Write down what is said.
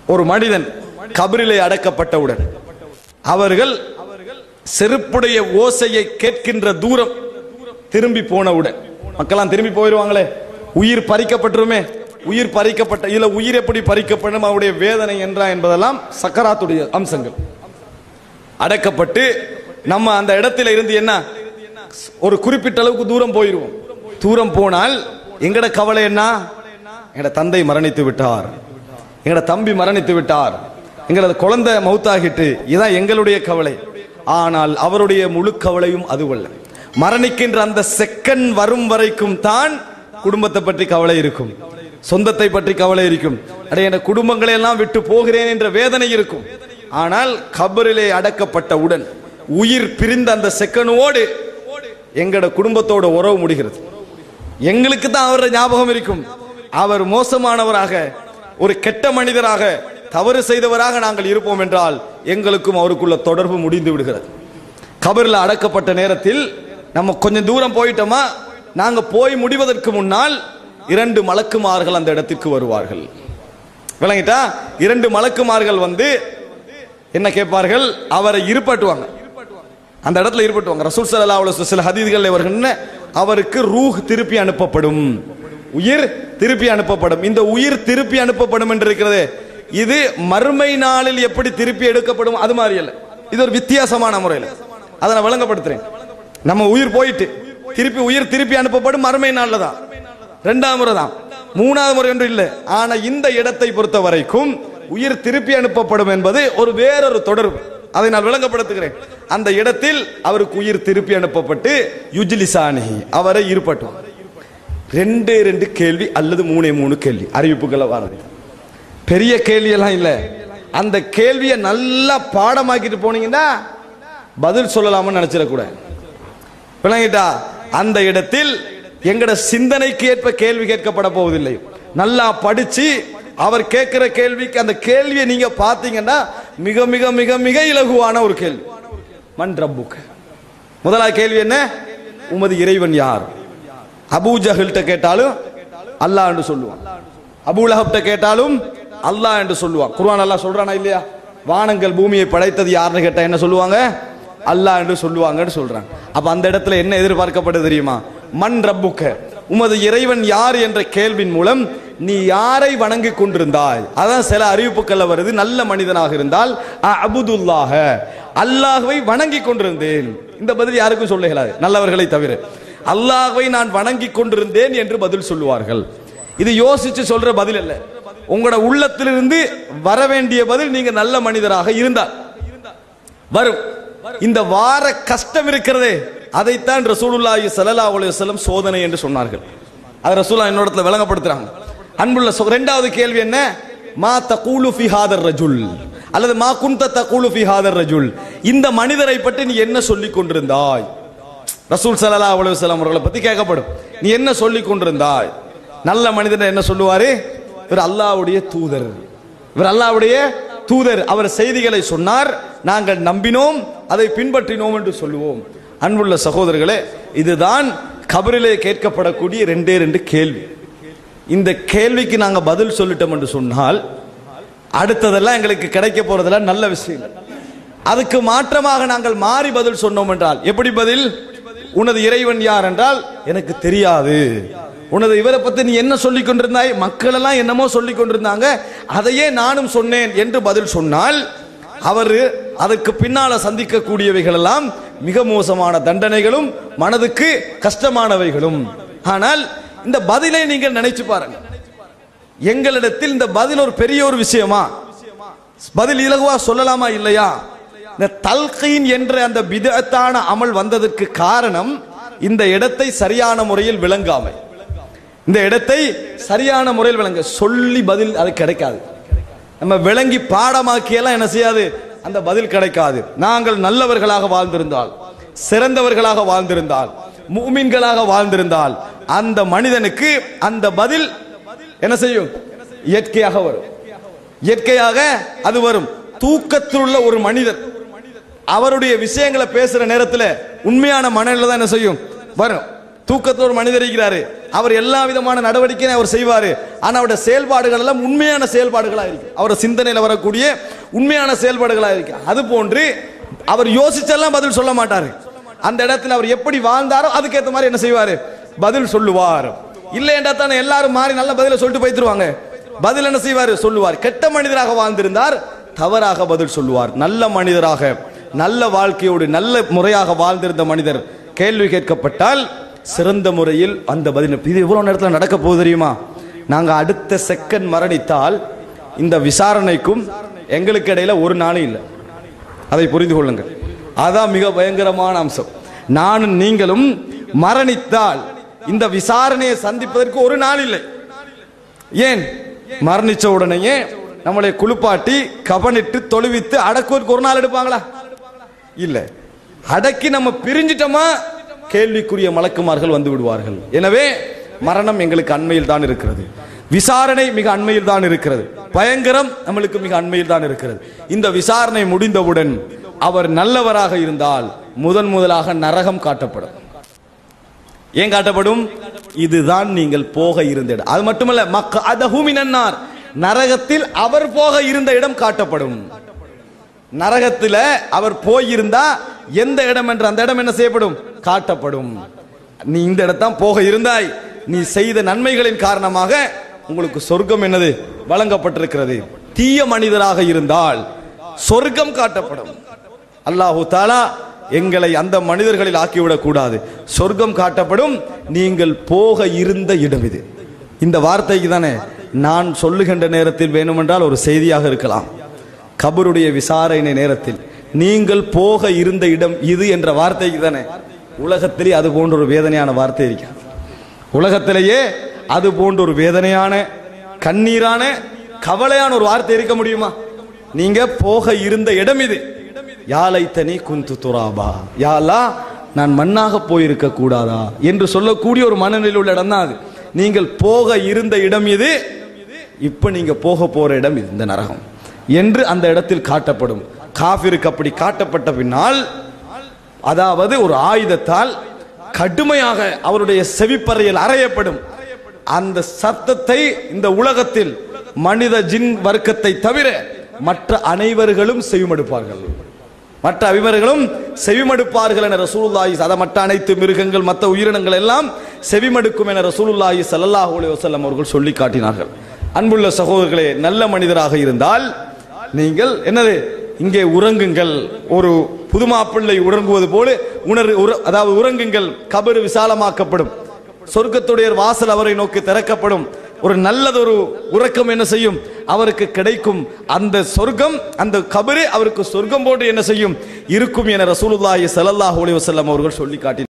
ஒரு மனிதன் கபரிலே அடக்கப்பட்டவுடன் அவர்கள் செருப்புடைய ஓசையை கேட்கின்ற தூரம் திரும்பி போனவுடன் மக்கள்லாம் திரும்பி போயிடுவாங்களே உயிர் பறிக்கப்பட்டுருமே உயிர் பறிக்கப்பட்ட இதுல உயிர் எப்படி பறிக்கப்படும் அவருடைய வேதனை என்றா என்பதெல்லாம் சக்கராத்துடைய அம்சங்கள் அடக்கப்பட்டு நம்ம அந்த இடத்துல இருந்து என்ன ஒரு குறிப்பிட்ட அளவுக்கு தூரம் போயிருவோம் தூரம் போனால் எங்கட கவலை என்ன எங்கட தந்தை மரணித்து விட்டார் எங்கட தம்பி மரணித்து விட்டார் எங்களது குழந்தை மௌத்தாகிட்டு இதான் எங்களுடைய கவலை ஆனால் அவருடைய முழு கவலையும் அதுவல்ல மரணிக்கின்ற அந்த செகண்ட் வரும் வரைக்கும் தான் குடும்பத்தை பற்றி கவலை இருக்கும் சொந்தத்தை பற்றி கவலை இருக்கும் அடைய என் குடும்பங்களை எல்லாம் விட்டு போகிறேன் என்ற வேதனை இருக்கும் ஆனால் கபரிலே அடக்கப்பட்டவுடன் உயிர் பிரிந்த அந்த செகண்டோடு எங்களோட குடும்பத்தோட உறவு முடிகிறது எங்களுக்கு தான் அவருடைய ஞாபகம் இருக்கும் அவர் மோசமானவராக ஒரு கெட்ட மனிதராக தவறு செய்தவராக நாங்கள் இருப்போம் என்றால் எங்களுக்கும் அவருக்குள்ள தொடர்பு முடிந்து விடுகிறது கபரில் அடக்கப்பட்ட நேரத்தில் நம்ம கொஞ்சம் தூரம் போயிட்டோமா நாங்க போய் முடிவதற்கு முன்னால் இரண்டு மலக்குமார்கள் அந்த இடத்திற்கு வருவார்கள் விளங்கிட்டா இரண்டு மலக்குமார்கள் வந்து என்ன கேட்பார்கள் அவரை இருப்பாட்டுவாங்க அந்த இடத்துல இருப்பட்டுவாங்க ரசூல் ஸல்லல்லாஹு அலைஹி வஸல்லம் சில ஹதீஸ்கள் வருகின்றன அவருக்கு ரூஹ் திருப்பி அனுப்பப்படும் உயிர் திருப்பி அனுப்பப்படும் இந்த உயிர் திருப்பி அனுப்பப்படும் என்று இருக்கிறது இது மறுமை நாளில் எப்படி திருப்பி எடுக்கப்படும் அது மாதிரி அல்ல இது ஒரு வித்தியாசமான முறையில் அதை நான் விளங்கப்படுத்துறேன் நம்ம உயிர் போயிட்டு திருப்பி உயிர் திருப்பி அனுப்பப்படும் மறுமை நாளில் தான் ரெண்டாவது முறை தான் மூணாவது முறை ஒன்று இல்லை ஆனா இந்த இடத்தை பொறுத்த வரைக்கும் உயிர் திருப்பி அனுப்பப்படும் என்பது ஒரு வேறொரு தொடர்பு அதை நான் விளங்கப்படுத்துகிறேன் அந்த இடத்தில் அவருக்கு உயிர் திருப்பி அனுப்பப்பட்டு யுஜிலிசானி அவரை இருப்பட்டும் ரெண்டே ரெண்டு கேள்வி அல்லது மூணே மூணு கேள்வி அறிவிப்புகளை வரது பெரிய கேள்வி எல்லாம் இல்ல அந்த கேள்வியை நல்லா பாடமாக்கிட்டு போனீங்கன்னா பதில் சொல்லலாம்னு நினைச்சிடக்கூடாது விளங்கிட்டா அந்த இடத்தில் எங்கட சிந்தனைக்கு ஏற்ப கேள்வி கேட்கப்பட போவதில்லை நல்லா படிச்சு அவர் கேட்கிற கேள்விக்கு அந்த கேள்வியை நீங்க பார்த்தீங்கன்னா மிக மிக மிக மிக இலகுவான ஒரு கேள்வி மன் ரப்புக் முதலாவது கேள்வி என்ன உமது இறைவன் யார் அபூ ஜஹல்கிட்ட கேட்டாலும் அல்லாஹ் என்று சொல்லுவான் அபூ லஹப்ட்ட கேட்டாலும் அல்லாஹ் என்று சொல்லுவான் குர்ஆன் அல்லாஹ் சொல்றானா இல்லையா வானங்கள் பூமியை படைத்தது யாருன்னு கேட்டா என்ன சொல்லுவாங்க அல்லாஹ் என்று சொல்லுவாங்கன்னு சொல்றாங்க அப்ப அந்த இடத்துல என்ன எதிர்பார்க்கப்படுது தெரியுமா மண் ரப்புக்க உமது இறைவன் யார் என்ற கேள்வியின் மூலம் நீ யாரை வணங்கி கொண்டிருந்தாய் அதான் சில அறிவிப்புகள்ல வருது நல்ல மனிதனாக இருந்தால் அபுதுல்லாக அல்லாஹ்வை வணங்கி கொண்டிருந்தேன் இந்த பதில் யாருக்கும் சொல்ல இயலாது நல்லவர்களை தவிர அல்லாஹ்வை நான் வணங்கி கொண்டிருந்தேன் என்று பதில் சொல்லுவார்கள் இது யோசிச்சு சொல்ற பதில் அல்ல உங்களோட உள்ளத்திலிருந்து வர வேண்டிய பதில் நீங்க நல்ல மனிதராக இருந்தால் வரும் இந்த வார கஷ்டம் இருக்கிறதே அதைத்தான் ரசூலுல்லாஹி ஸல்லல்லாஹு அலைஹி வஸல்லம் சோதனை என்று சொன்னார்கள் அது ரசூலா என்னோடத்துல விளங்கப்படுத்துறாங்க அன்புள்ள சோ- இரண்டாவது கேள்வி என்ன மா தகூலு ஃபி ஹாதர் ரஜுல் அல்லது மா குந்த தகூலு ஃபி ஹாதர் ரஜுல் இந்த மனிதரை பற்றி நீ என்ன சொல்லிக் கொண்டிருந்தாய் ரசூல் ஸல்லல்லாஹு அலைஹி வஸல்லம் அவர்களை பத்தி கேட்கப்படும் நீ என்ன சொல்லிக் கொண்டிருந்தாய் நல்ல மனிதன் என்ன சொல்லுவாரு இவர் அல்லாஹ்வுடைய தூதர் இவர் அல்லாஹ்வுடைய தூதர் அவர் செய்திகளை சொன்னார் நாங்கள் நம்பினோம் அதை பின்பற்றினோம் என்று சொல்லுவோம் அன்புள்ள சகோதரர்களே இதுதான் கபரிலே கேட்கப்படக்கூடிய ரெண்டே ரெண்டு கேள்வி இந்த கேள்விக்கு நாங்க பதில் சொல்லிட்டோம் என்று சொன்னால் அடுத்ததெல்லாம் எங்களுக்கு கிடைக்க போறதெல்லாம் நல்ல விஷயம் அதுக்கு மாற்றமாக நாங்கள் மாறி பதில் சொன்னோம் என்றால் எப்படி பதில் உனது இறைவன் யார் என்றால் எனக்கு தெரியாது உனது இவரை பத்தி நீ என்ன சொல்லிக் கொண்டிருந்தாய் மக்கள் எல்லாம் என்னமோ சொல்லிக் கொண்டிருந்தாங்க அதையே நானும் சொன்னேன் என்று பதில் சொன்னால் அவர் அதற்கு பின்னால சந்திக்கக்கூடியவைகள் எல்லாம் மிக மோசமான தண்டனைகளும் மனதுக்கு கஷ்டமானவைகளும் ஆனால் இந்த பதிலை நீங்கள் நினைச்சு பாருங்க எங்களிடத்தில் இந்த பதில் ஒரு பெரிய ஒரு விஷயமா பதில் இலகுவா சொல்லலாமா இல்லையா இந்த தல்கீன் என்ற அந்த பிதத்தான அமல் வந்ததற்கு காரணம் இந்த இடத்தை சரியான முறையில் விளங்காமை இந்த இடத்தை சரியான முறையில் விளங்க சொல்லி பதில் அது கிடைக்காது நம்ம விளங்கி பாடமாக்கியெல்லாம் என்ன செய்யாது அந்த பதில் கிடைக்காது நாங்கள் நல்லவர்களாக வாழ்ந்திருந்தால் சிறந்தவர்களாக வாழ்ந்திருந்தால் மூமின்களாக வாழ்ந்திருந்தால் அந்த மனிதனுக்கு அந்த பதில் என்ன செய்யும் இயற்கையாக வரும் இயற்கையாக அது வரும் தூக்கத்தில் உள்ள ஒரு மனிதர் அவருடைய விஷயங்களை பேசுற நேரத்தில் உண்மையான மனநிலை தான் என்ன செய்யும் வரும் தூக்கத்தில் ஒரு மனிதர் இருக்கிறாரு அவர் எல்லா விதமான நடவடிக்கையும் அவர் செய்வாரு ஆனா அவருடைய செயல்பாடுகள் எல்லாம் உண்மையான செயல்பாடுகளா இருக்கு அவருடைய சிந்தனையில வரக்கூடிய உண்மையான செயல்பாடுகளா இருக்கு அது போன்று அவர் யோசிச்செல்லாம் பதில் சொல்ல மாட்டாரு அந்த இடத்துல அவர் எப்படி வாழ்ந்தாரோ அதுக்கேற்ற மாதிரி என்ன செய்வாரு பதில் சொல்லுவார் இல்லைன்றா தானே எல்லாரும் மாறி நல்ல பதில சொல்லிட்டு போய்த்துருவாங்க பதில் என்ன செய்வார் சொல்லுவார் கெட்ட மனிதராக வாழ்ந்திருந்தார் தவறாக பதில் சொல்லுவார் நல்ல மனிதராக நல்ல வாழ்க்கையோடு நல்ல முறையாக வாழ்ந்திருந்த மனிதர் கேள்வி கேட்கப்பட்டால் சிறந்த முறையில் அந்த பதில் இது இவ்வளவு நேரத்தில் நடக்க போகுது தெரியுமா நாங்க அடுத்த செகண்ட் மரணித்தால் இந்த விசாரணைக்கும் எங்களுக்கு இடையில ஒரு நாளும் இல்லை அதை புரிந்து கொள்ளுங்கள் அதான் மிக பயங்கரமான அம்சம் நானும் நீங்களும் மரணித்தால் இந்த விசாரணையை சந்திப்பதற்கு ஒரு நாள் இல்லை ஏன் மரணிச்ச உடனேயே நம்மளை குளிப்பாட்டி கபனிட்டு தொழுவித்து அடக்குவதற்கு ஒரு நாள் எடுப்பாங்களா இல்ல அடக்கி நம்ம பிரிஞ்சிட்டோமா கேள்விக்குரிய மலக்குமார்கள் வந்து விடுவார்கள் எனவே மரணம் எங்களுக்கு அண்மையில் தான் இருக்கிறது விசாரணை மிக அண்மையில் தான் இருக்கிறது பயங்கரம் நம்மளுக்கு மிக அண்மையில் தான் இருக்கிறது இந்த விசாரணை முடிந்தவுடன் அவர் நல்லவராக இருந்தால் முதன் முதலாக நரகம் காட்டப்படும் ஏன் காட்டப்படும் இதுதான் நீங்கள் போக இருந்த இடம் அது மட்டுமல்ல மக்க அதஹுமினார் நரகத்தில் அவர் போக இருந்த இடம் காட்டப்படும் நரகத்துல அவர் போயிருந்தா எந்த இடம் என்று அந்த இடம் என்ன செய்யப்படும் காட்டப்படும் நீ இந்த இடத்தான் போக இருந்தாய் நீ செய்த நன்மைகளின் காரணமாக உங்களுக்கு சொர்க்கம் என்னது வழங்கப்பட்டிருக்கிறது தீய மனிதராக இருந்தால் சொர்க்கம் காட்டப்படும் அல்லாஹு தாலா எங்களை அந்த மனிதர்களில் ஆக்கிவிடக் கூடாது சொர்க்கம் காட்டப்படும் நீங்கள் போக இருந்த இடம் இது இந்த வார்த்தைக்கு தானே நான் சொல்லுகின்ற நேரத்தில் வேணுமென்றால் ஒரு செய்தியாக இருக்கலாம் கபருடைய விசாரணை நேரத்தில் நீங்கள் போக இருந்த இடம் இது என்ற வார்த்தைக்கு தானே உலகத்திலே அது போன்ற ஒரு வேதனையான வார்த்தை இருக்கிறது உலகத்திலேயே அது போன்ற ஒரு வேதனையான கண்ணீரான கவலையான ஒரு வார்த்தை இருக்க முடியுமா நீங்க போக இருந்த இடம் இது யாலைத்தனி குந்து துராபா யாலா நான் மண்ணாக போயிருக்க கூடாதா என்று சொல்லக்கூடிய ஒரு மனநிலையில் உள்ள இடம் தான் அது நீங்கள் போக இருந்த இடம் இது இப்ப நீங்க போக போற இடம் இது இந்த நரகம் என்று அந்த இடத்தில் காட்டப்படும் காஃபிருக்கு அப்படி காட்டப்பட்ட பின்னால் அதாவது ஒரு ஆயுதத்தால் கடுமையாக அவருடைய செவிப்பறையில் அறையப்படும் அந்த சத்தத்தை இந்த உலகத்தில் மனித ஜின் வர்க்கத்தை தவிர மற்ற அனைவர்களும் செவிமடுப்பார்கள் மற்ற அபிமர்களும் செவிமடுப்பார்கள் என ரசூலுல்லாஹி அதை மற்ற அனைத்து மிருகங்கள் மற்ற உயிரினங்கள் எல்லாம் செவிமடுக்கும் என ரசூலுல்லாஹி ஸல்லல்லாஹு அலைஹி வஸல்லம் அவர்கள் சொல்லி காட்டினார்கள் அன்புள்ள சகோதரர்களே நல்ல மனிதராக இருந்தால் நீங்கள் என்னது இங்கே உறங்குங்கள் ஒரு புதுமாப்பிள்ளை உறங்குவது போல உணர் உற- அதாவது உறங்குங்கள் கபரு விசாலமாக்கப்படும் சொர்க்கத்துடைய வாசல் அவரை நோக்கி திறக்கப்படும் ஒரு நல்லதொரு உறக்கம் என்ன செய்யும் அவருக்கு கிடைக்கும் அந்த சொர்க்கம் அந்த கபரு அவருக்கு சொர்க்கம் போன்று என்ன செய்யும் இருக்கும் என ரசூலுல்லாஹி ஸல்லல்லாஹு அலைஹி வஸல்லம் அவர்கள் சொல்லி காட்டினார்